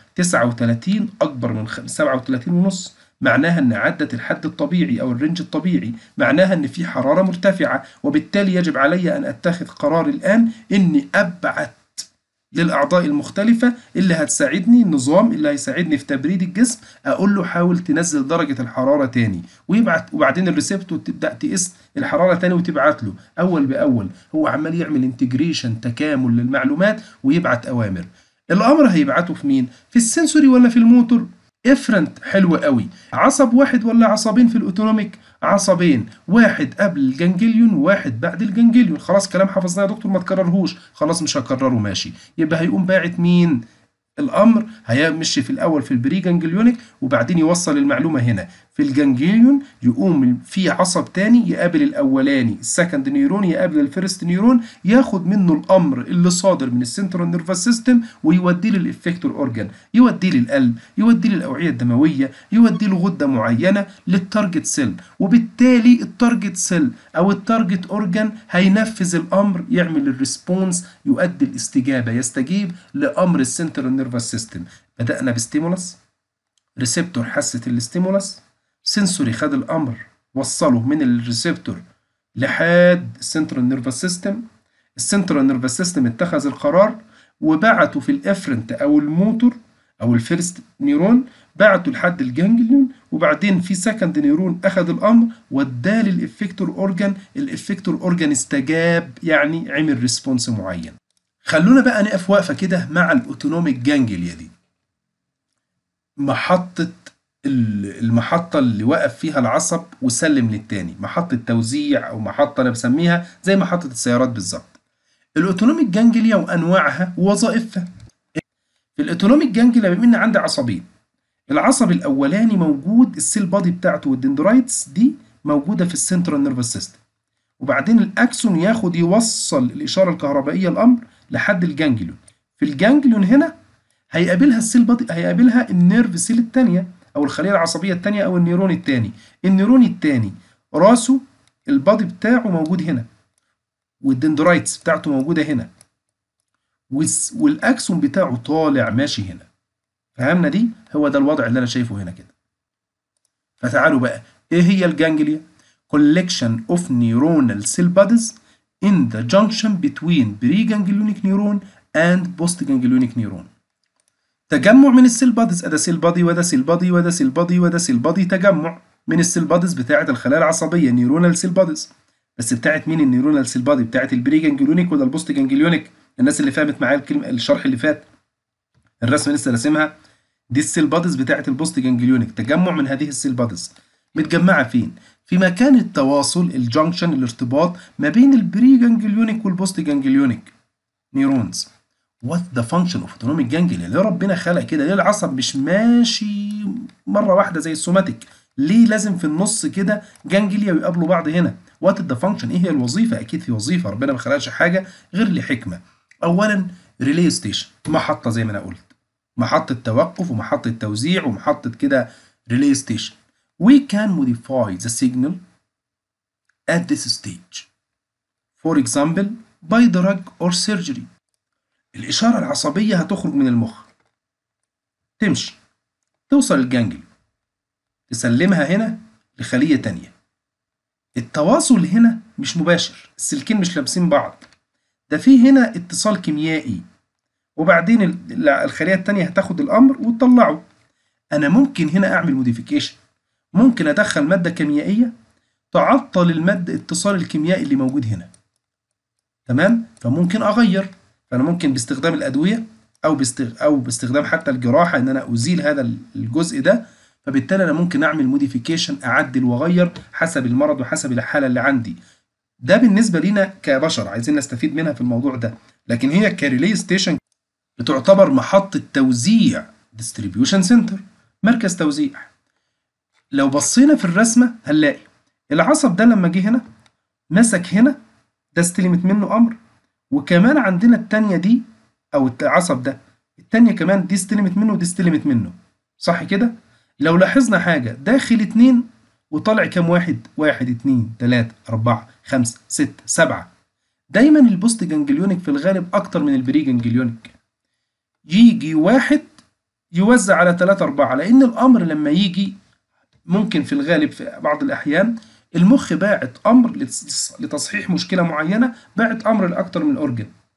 39 اكبر من 37 ونص معناها ان عدت الحد الطبيعي او الرينج الطبيعي معناها ان في حراره مرتفعه وبالتالي يجب علي ان اتخذ قرار الان اني ابعت للأعضاء المختلفة اللي هتساعدني النظام اللي هيساعدني في تبريد الجسم أقول له حاول تنزل درجة الحرارة تاني ويبعت وبعدين الريسبتور تبدأ تقيس الحرارة تاني وتبعت له أول بأول هو عمال يعمل انتجريشن تكامل للمعلومات ويبعت أوامر الأمر هيبعته في مين؟ في السنسوري ولا في الموتور؟ افرنت حلو قوي عصب واحد ولا عصبين في الاوتونوميك عصبين واحد قبل الجنجليون وواحد بعد الجنجليون خلاص كلام حفظناه يا دكتور ما تكررهوش خلاص مش هكرره ماشي يبقى هيقوم باعت مين الامر هيمشي في الاول في البري جانجليونيك وبعدين يوصل المعلومه هنا في الجانجليون يقوم في عصب تاني يقابل الاولاني السكند نيرون يقابل الفيرست نيرون ياخد منه الامر اللي صادر من السنترال نيرفس سيستم ويوديه للافكتور اورجان يوديه للقلب يوديه للاوعيه الدمويه يوديه لغده معينه للتارجت سيل وبالتالي التارجت سيل او التارجت اورجان هينفذ الامر يعمل الريسبونس يؤدي الاستجابه يستجيب لامر السنترال نيرفس سيستم بدانا بستيمولس ريسبتور حست الاستيمولس سنسوري خد الامر وصله من الريسبتور لحد السنترال نيرفس سيستم السنترال نيرفس سيستم اتخذ القرار وبعته في الافرنت او الموتور او الفيرست نيرون بعته لحد الجانجليون وبعدين في سكند نيرون اخذ الامر وداه للافكتور اورجان الافكتور اورجان استجاب يعني عمل ريسبونس معين خلونا بقى نقف وقفه كده مع الاوتونوميك جانجليا دي محطه المحطة اللي وقف فيها العصب وسلم للتاني محطة توزيع أو محطة أنا بسميها زي محطة السيارات بالظبط الأوتونوميك جانجليا وأنواعها ووظائفها في الأوتونوميك جانجليا بما إن عندي عصبين العصب الأولاني موجود السيل بادي بتاعته والدندرايتس دي موجودة في السنترال نيرفس سيستم وبعدين الأكسون ياخد يوصل الإشارة الكهربائية الأمر لحد الجانجليون في الجانجليون هنا هيقابلها السيل بادي هيقابلها النيرف سيل الثانيه او الخليه العصبيه الثانيه او النيرون الثاني النيرون الثاني راسه البادي بتاعه موجود هنا والدندرايتس بتاعته موجوده هنا والاكسون بتاعه طالع ماشي هنا فهمنا دي هو ده الوضع اللي انا شايفه هنا كده فتعالوا بقى ايه هي الجانجليا collection of neuronal cell bodies in the junction between preganglionic neuron and postganglionic neuron تجمع من السيل بادز ادا سيل بادي وده سيل بادي وده سيل بادي وده سيل بادي تجمع من السيل بادز بتاعه الخلايا العصبيه نيورونال سيل بادز بس بتاعه مين النيورونال سيل بادي بتاعه البري جانجليونيك ولا البوست جانجليونيك الناس اللي فهمت معايا الكلمه الشرح اللي فات الرسمه لسه راسمها دي السيل بادز بتاعه البوست جانجليونيك تجمع من هذه السيل بادز متجمعه فين في مكان التواصل الجنكشن الارتباط ما بين البري جانجليونيك والبوست جانجليونيك نيورونز وات ذا فانكشن اوف اوتونوميك جانجليا ليه ربنا خلق كده ليه العصب مش ماشي مره واحده زي السوماتيك ليه لازم في النص كده جانجليا ويقابلوا بعض هنا وات ذا فانكشن ايه هي الوظيفه اكيد في وظيفه ربنا ما خلقش حاجه غير لحكمه اولا ريلي ستيشن محطه زي ما انا قلت محطه توقف ومحطه توزيع ومحطه كده ريلي ستيشن we can modify the signal at this stage for example by drug or surgery الإشارة العصبية هتخرج من المخ تمشي توصل الجانجليون تسلمها هنا لخلية تانية التواصل هنا مش مباشر السلكين مش لابسين بعض ده في هنا اتصال كيميائي وبعدين الخلية التانية هتاخد الأمر وتطلعه أنا ممكن هنا أعمل موديفيكيشن ممكن أدخل مادة كيميائية تعطل المادة اتصال الكيميائي اللي موجود هنا تمام فممكن أغير فانا ممكن باستخدام الادويه او باستغ... او باستخدام حتى الجراحه ان انا ازيل هذا الجزء ده فبالتالي انا ممكن اعمل موديفيكيشن اعدل واغير حسب المرض وحسب الحاله اللي عندي ده بالنسبه لينا كبشر عايزين نستفيد منها في الموضوع ده لكن هي كريلي ستيشن بتعتبر محطه توزيع ديستريبيوشن سنتر مركز توزيع لو بصينا في الرسمه هنلاقي العصب ده لما جه هنا مسك هنا ده استلمت منه امر وكمان عندنا التانية دي أو العصب ده التانية كمان دي استلمت منه ودي استلمت منه صح كده؟ لو لاحظنا حاجة داخل اتنين وطالع كام واحد؟ واحد اتنين تلاتة أربعة خمسة ستة سبعة دايما البوست جانجليونيك في الغالب أكتر من البري جانجليونيك يجي واحد يوزع على تلاتة أربعة لأن الأمر لما يجي ممكن في الغالب في بعض الأحيان المخ باعت امر لتصحيح مشكله معينه باعت امر لاكتر من اورجن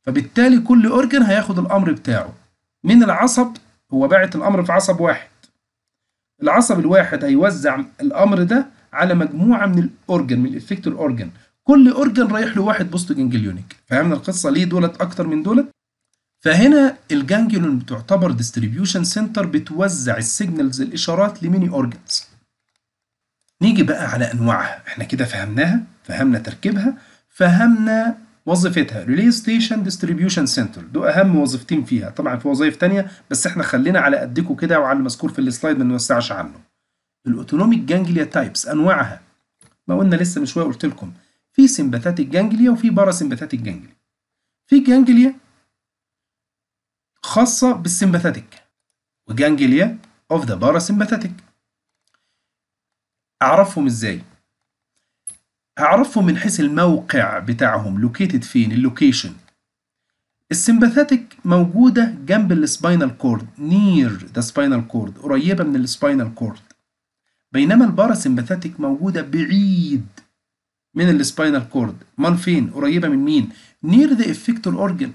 فبالتالي كل اورجن هياخد الامر بتاعه من العصب هو باعت الامر في عصب واحد العصب الواحد هيوزع الامر ده على مجموعه من الاورجن من الافكتور اورجن كل اورجن رايح له واحد بوست جانجليونيك فهمنا القصه ليه دولت اكتر من دولت فهنا الجانجليون بتعتبر ديستريبيوشن سنتر بتوزع السيجنالز الاشارات لميني اورجنز نيجي بقى على انواعها احنا كده فهمناها فهمنا تركيبها فهمنا وظيفتها ريلي ستيشن ديستريبيوشن سنتر دول اهم وظيفتين فيها طبعا في وظائف تانية بس احنا خلينا على قدكم كده وعلى المذكور في السلايد ما نوسعش عنه الاوتونوميك جانجليا تايبس انواعها ما قلنا لسه من شويه قلت لكم في سمباتيك جانجليا وفي باراسمباتيك جانجليا في جانجليا خاصه بالسمباتيك وجانجليا اوف ذا باراسمباتيك اعرفهم ازاي هعرفهم من حيث الموقع بتاعهم لوكيتد فين اللوكيشن السمباثيتك موجودة جنب السباينال كورد نير ذا سباينال كورد قريبة من السباينال كورد بينما الباراسمباثيتك موجودة بعيد من السباينال كورد امال فين قريبة من مين نير ذا افكتور اورجن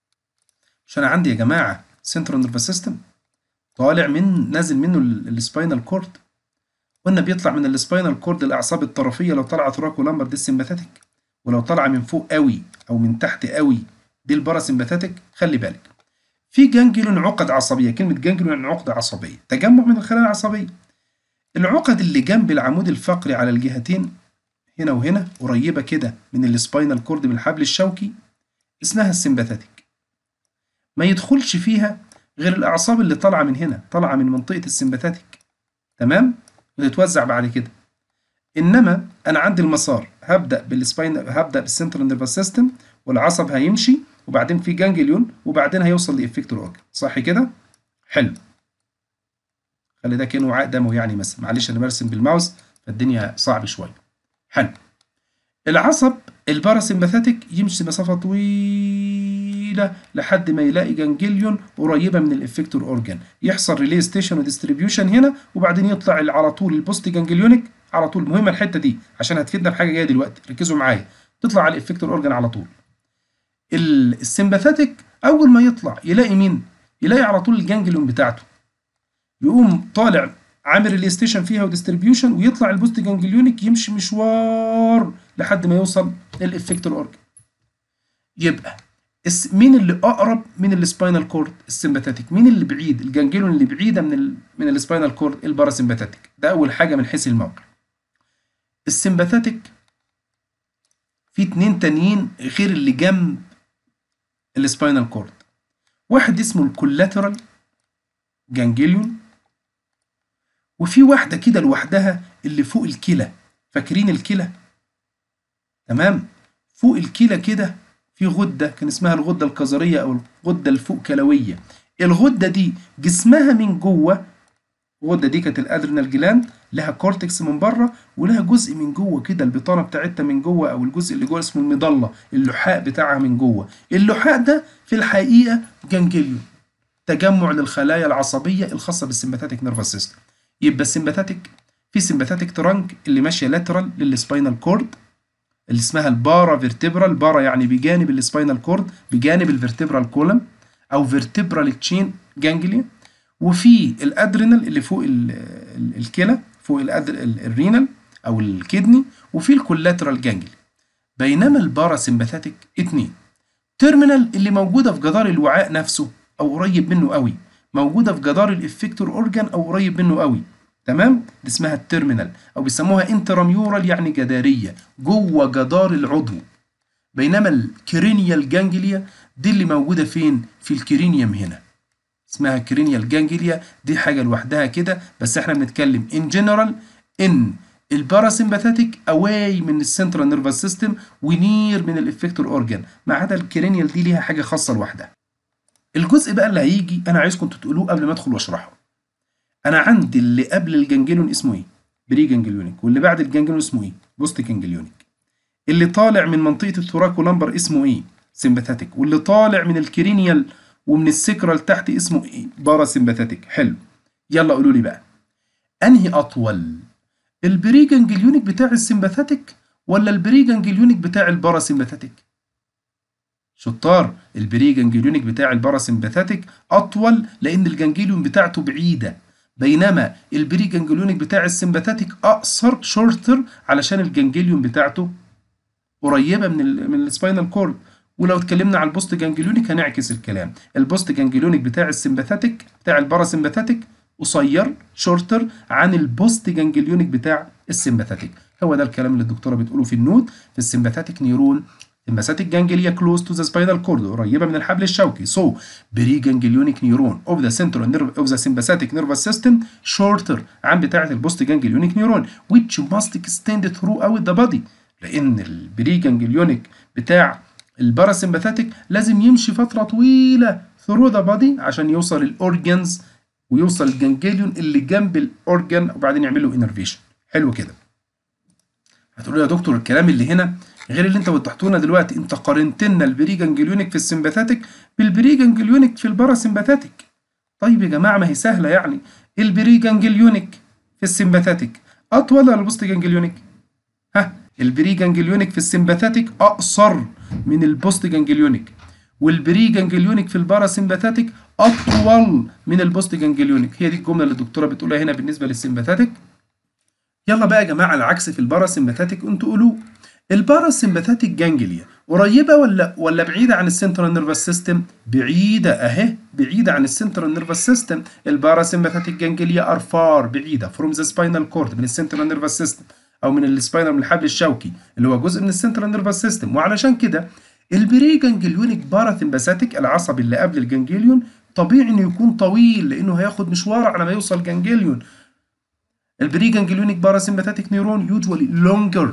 مش انا عندي يا جماعة سنترال نيرفس سيستم طالع من نازل منه السباينال كورد قلنا بيطلع من السباينال كورد الاعصاب الطرفيه لو طلعت ثراكو لامبر دي السمباثيتك ولو طالعه من فوق قوي او من تحت قوي دي الباراسمباثيتك خلي بالك في جانجليون عقد عصبيه كلمه جانجليون يعني عقده عصبيه تجمع من الخلايا العصبيه العقد اللي جنب العمود الفقري على الجهتين هنا وهنا قريبه كده من السباينال كورد من الحبل الشوكي اسمها السمباثيتك ما يدخلش فيها غير الاعصاب اللي طالعه من هنا طالعه من منطقه السمباثيتك تمام وتتوزع بعد كده انما انا عندي المسار هبدا بالسباين هبدا بالسنترال نيرفس سيستم والعصب هيمشي وبعدين في جانجليون وبعدين هيوصل لافكتور اورجن صح كده حلو خلي ده كانه وعاء دموي يعني مثلا معلش انا برسم بالماوس فالدنيا صعب شويه حلو العصب الباراسمباثيتك يمشي مسافه طويله لحد ما يلاقي جانجليون قريبه من الافكتور اورجن يحصل ريلي ستيشن وديستريبيوشن هنا وبعدين يطلع على طول البوست جانجليونيك على طول مهمه الحته دي عشان هتفيدنا في حاجه جايه دلوقتي ركزوا معايا تطلع على الافكتور اورجن على طول السمباثيتك اول ما يطلع يلاقي مين يلاقي على طول الجانجليون بتاعته يقوم طالع عامل ريلي ستيشن فيها وديستريبيوشن ويطلع البوست جانجليونيك يمشي مشوار لحد ما يوصل للافكتور اورجن يبقى مين اللي اقرب من السباينال كورد السمباثيتك مين اللي بعيد الجانجليون اللي بعيده من ال من السباينال كورد الباراسمباثيتك ده اول حاجه من حيث الموقع السمباثيتك في اتنين تانيين غير اللي جنب السباينال كورد واحد اسمه الكولاترال جانجليون وفي واحدة كده لوحدها اللي فوق الكلى فاكرين الكلى تمام فوق الكلى كده في غدة كان اسمها الغدة الكظرية أو الغدة الفوق كلوية الغدة دي جسمها من جوه الغدة دي كانت الأدرينال جلاند لها كورتكس من بره ولها جزء من جوه كده البطانة بتاعتها من جوه أو الجزء اللي جوه اسمه المضلة اللحاء بتاعها من جوه اللحاء ده في الحقيقة جانجليون تجمع للخلايا العصبية الخاصة بالسمباثيتك نيرفس سيستم يبقى السمباثيتك في سمباثيتك ترانك اللي ماشية لاترال للسباينال كورد اللي اسمها البارا فيرتبرال بارا يعني بجانب السباينال كورد بجانب الفيرتبرال كولم او فيرتبرال تشين جانجليا وفي الادرينال اللي فوق الكلى فوق الرينال او الكدني وفي الكولاترال جانجلي بينما البارا سمباثيتك اتنين تيرمينال اللي موجوده في جدار الوعاء نفسه او قريب منه قوي موجوده في جدار الافكتور اورجان او قريب منه قوي تمام دي اسمها التيرمينال او بيسموها انتراميورال يعني جداريه جوه جدار العضو بينما الكرينيال جانجليا دي اللي موجوده فين في الكرينيوم هنا اسمها كرينيال جانجليا دي حاجه لوحدها كده بس احنا بنتكلم ان جنرال ان الباراسمباثيتك اواي من السنترال نيرفس سيستم ونير من الافكتور اورجان ما عدا الكرينيال دي ليها حاجه خاصه لوحدها الجزء بقى اللي هيجي انا عايزكم تقولوه قبل ما ادخل واشرحه انا عندي اللي قبل الجنجليون اسمه ايه بري جنجليونيك واللي بعد الجنجليون اسمه ايه بوست جنجليونيك اللي طالع من منطقه الثوراكو لامبر اسمه ايه سمباثيتك واللي طالع من الكرينيال ومن السكرال تحت اسمه ايه بارا سمباثيتك حلو يلا قولوا لي بقى انهي اطول البري جنجليونيك بتاع السمباثيتك ولا البري جنجليونيك بتاع البارا سمباثيتك شطار البري جانجليونيك بتاع الباراسمباثيك اطول لان الجانجليون بتاعته بعيده بينما البري جانجليونيك بتاع السمباثيك اقصر شورتر علشان الجانجليون بتاعته قريبه من ال من السباينال كورد ولو اتكلمنا على البوست جانجليونيك هنعكس الكلام البوست جانجليونيك بتاع السمباثيك بتاع الباراسمباثيك قصير شورتر عن البوست جانجليونيك بتاع السمباثيك هو ده الكلام اللي الدكتوره بتقوله في النوت في السمباثيك نيرون السمباثيك جانجليا كلوز تو ذا سباينال كورد قريبه من الحبل الشوكي سو بري جانجليونيك نيرون اوف ذا سنترال نيرف اوف ذا سمباثيك نيرفس سيستم شورتر عن بتاعه البوست جانجليونيك نيرون which must extend throughout the body لان البري جانجليونيك بتاع الباراسمباثيك لازم يمشي فتره طويله ثرو ذا بادي عشان يوصل الاورجنز ويوصل الجانجليون اللي جنب الاورجن وبعدين يعمل له انرفيشن حلو كده هتقول يا دكتور الكلام اللي هنا غير اللي انت وضحته لنا دلوقتي انت قارنت لنا البري جانجليونيك في السمباثيك بالبري جانجليونيك في الباراسمباثيك طيب يا جماعه ما هي سهله يعني البري جانجليونيك في السمباثيك اطول ولا البوست جانجليونيك ها البري جانجليونيك في السمباثيك اقصر من البوست جانجليونيك والبري جانجليونيك في الباراسمباثيك اطول من البوست جانجليونيك هي دي الجمله اللي الدكتوره بتقولها هنا بالنسبه للسمباثيك يلا بقى يا جماعه العكس في الباراسمباثيك انتوا قولوا الباراسمباثيك جانجليا قريبه ولا ولا بعيده عن السنترال نيرفس سيستم بعيده اهي بعيده عن السنترال نيرفس سيستم الباراسمباثيك جانجليا ار فار بعيده فروم ذا سباينال كورد من السنترال نيرفس سيستم او من السباينال من الحبل الشوكي اللي هو جزء من السنترال نيرفس سيستم وعلشان كده البري جانجليونيك باراسمباثيك العصب اللي قبل الجانجليون طبيعي انه يكون طويل لانه هياخد مشوار على ما يوصل جانجليون البري جانجليونيك باراسمباثيك نيورون يوجوالي لونجر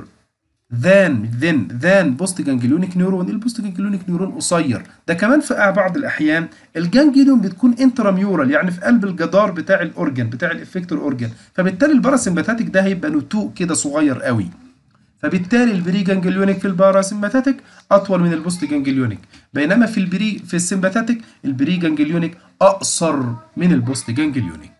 ذان ذن ذان بوست جانجليونيك نيورون البوست جانجليونيك نيورون قصير ده كمان في بعض الاحيان الجانجليون بتكون انتراميورال يعني في قلب الجدار بتاع الاورجن بتاع الافكتور اورجن فبالتالي الباراسمباثيك ده هيبقى نتوء كده صغير قوي فبالتالي البري جانجليونيك في الباراسمباثيك اطول من البوست جانجليونيك بينما في البري في السمباثيك البري جانجليونيك اقصر من البوست جانجليونيك